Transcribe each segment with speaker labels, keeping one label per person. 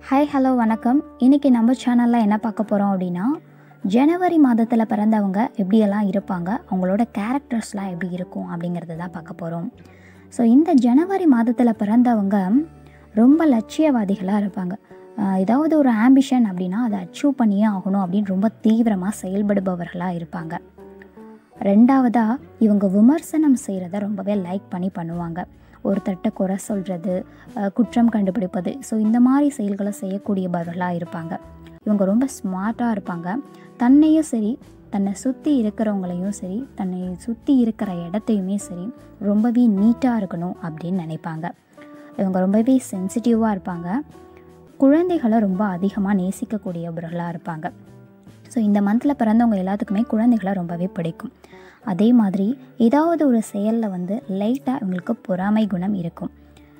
Speaker 1: hi hello வணக்கம் இன்றைக்கி நம்ம சேனலில் என்ன பார்க்க போகிறோம் அப்படின்னா ஜனவரி மாதத்தில் பிறந்தவங்க எப்படியெல்லாம் இருப்பாங்க அவங்களோட கேரக்டர்ஸ்லாம் எப்படி இருக்கும் அப்படிங்கிறத தான் பார்க்க போகிறோம் ஸோ இந்த ஜனவரி மாதத்தில் பிறந்தவங்க ரொம்ப லட்சியவாதிகளாக இருப்பாங்க ஆஹ் ஏதாவது ஒரு ஆம்பிஷன் அப்படின்னா அதை அச்சீவ் பண்ணியே ஆகணும் அப்படின்னு ரொம்ப தீவிரமாக செயல்படுபவர்களாக இருப்பாங்க ரெண்டாவதாக இவங்க விமர்சனம் செய்கிறத ரொம்பவே லைக் பண்ணி பண்ணுவாங்க ஒருத்தர்கிட்ட குறை சொல்கிறது குற்றம் கண்டுபிடிப்பது ஸோ இந்த மாதிரி செயல்களை செய்யக்கூடியவர்களாக இருப்பாங்க இவங்க ரொம்ப ஸ்மார்ட்டாக இருப்பாங்க தன்னையும் சரி தன்னை சுற்றி இருக்கிறவங்களையும் சரி தன்னை சுற்றி இருக்கிற இடத்தையுமே சரி ரொம்பவே நீட்டாக இருக்கணும் அப்படின்னு நினைப்பாங்க இவங்க ரொம்பவே சென்சிட்டிவாக இருப்பாங்க குழந்தைகளை ரொம்ப அதிகமாக நேசிக்கக்கூடியவர்களாக இருப்பாங்க ஸோ இந்த மந்தில் பிறந்தவங்க எல்லாத்துக்குமே குழந்தைகளை ரொம்பவே பிடிக்கும் அதே மாதிரி ஏதாவது ஒரு செயலில் வந்து லைட்டாக இவங்களுக்கு பொறாமை குணம் இருக்கும்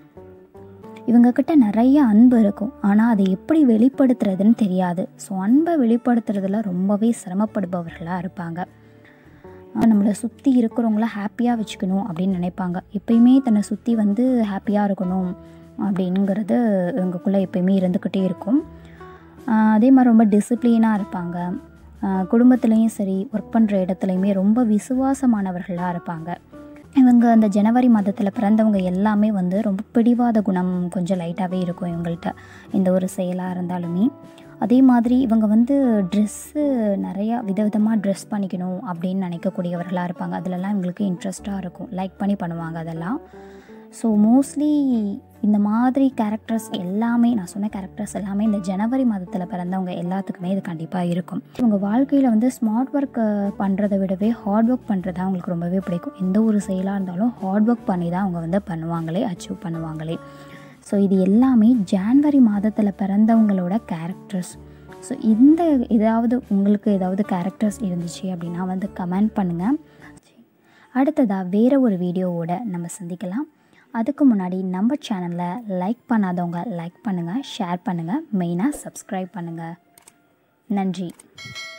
Speaker 1: இவங்கக்கிட்ட நிறைய அன்பு இருக்கும் ஆனால் அதை எப்படி வெளிப்படுத்துறதுன்னு தெரியாது ஸோ அன்பை வெளிப்படுத்துறதுல ரொம்பவே சிரமப்படுபவர்களாக இருப்பாங்க ஆஹ் நம்மளை சுற்றி இருக்கிறவங்கள ஹாப்பியாக வச்சுக்கணும் அப்படின்னு நினைப்பாங்க எப்பயுமே தன்னை சுற்றி வந்து ஹாப்பியாக இருக்கணும் அப்படிங்கிறது இவங்களுக்குள்ளே எப்பயுமே இருந்துக்கிட்டே இருக்கும் ஆஹ் அதே மாதிரி ரொம்ப டிசிப்ளினாக இருப்பாங்க ஆஹ் குடும்பத்துலேயும் சரி ஒர்க் பண்ணுற இடத்துலையுமே ரொம்ப விசுவாசமானவர்களாக இருப்பாங்க இவங்க அந்த ஜனவரி மாதத்தில் பிறந்தவங்க எல்லாமே வந்து ரொம்ப பிடிவாத குணம் கொஞ்சம் லைட்டாகவே இருக்கும் இவங்கள்ட்ட எந்த ஒரு செயலாக இருந்தாலுமே அதே மாதிரி இவங்க வந்து ட்ரெஸ்ஸு நிறையா விதவிதமாக ட்ரெஸ் பண்ணிக்கணும் அப்படின்னு நினைக்கக்கூடியவர்களாக இருப்பாங்க அதிலெல்லாம் இவங்களுக்கு இன்ட்ரெஸ்ட்டாக இருக்கும் லைக் பண்ணி பண்ணுவாங்க அதெல்லாம் ஸோ மோஸ்ட்லி இந்த மாதிரி கேரக்டர்ஸ் எல்லாமே நான் சொன்ன கேரக்டர்ஸ் எல்லாமே இந்த ஜனவரி மாதத்தில் பிறந்தவங்க எல்லாத்துக்குமே இது கண்டிப்பாக இருக்கும் இவங்க வாழ்க்கையில் வந்து ஸ்மார்ட் ஒர்க் பண்ணுறதை விடவே ஹார்ட் ஒர்க் பண்ணுறது தான் அவங்களுக்கு ரொம்பவே பிடிக்கும் எந்த ஒரு செயலாக இருந்தாலும் ஹார்ட் ஒர்க் பண்ணி தான் அவங்க வந்து பண்ணுவாங்களே அச்சீவ் பண்ணுவாங்களே ஸோ இது எல்லாமே ஜான்வரி மாதத்தில் பிறந்தவங்களோட கேரக்டர்ஸ் ஸோ இந்த ஏதாவது உங்களுக்கு ஏதாவது கேரக்டர்ஸ் இருந்துச்சு அப்படின்னா வந்து கமெண்ட் பண்ணுங்கள் அடுத்ததாக வேறு ஒரு வீடியோவோட நம்ம சந்திக்கலாம் அதுக்கு முன்னாடி நம்ம சேனலில் லைக் பண்ணாதவங்க லைக் பண்ணுங்கள் ஷேர் பண்ணுங்கள் மெயினாக சப்ஸ்கிரைப் பண்ணுங்கள் நன்றி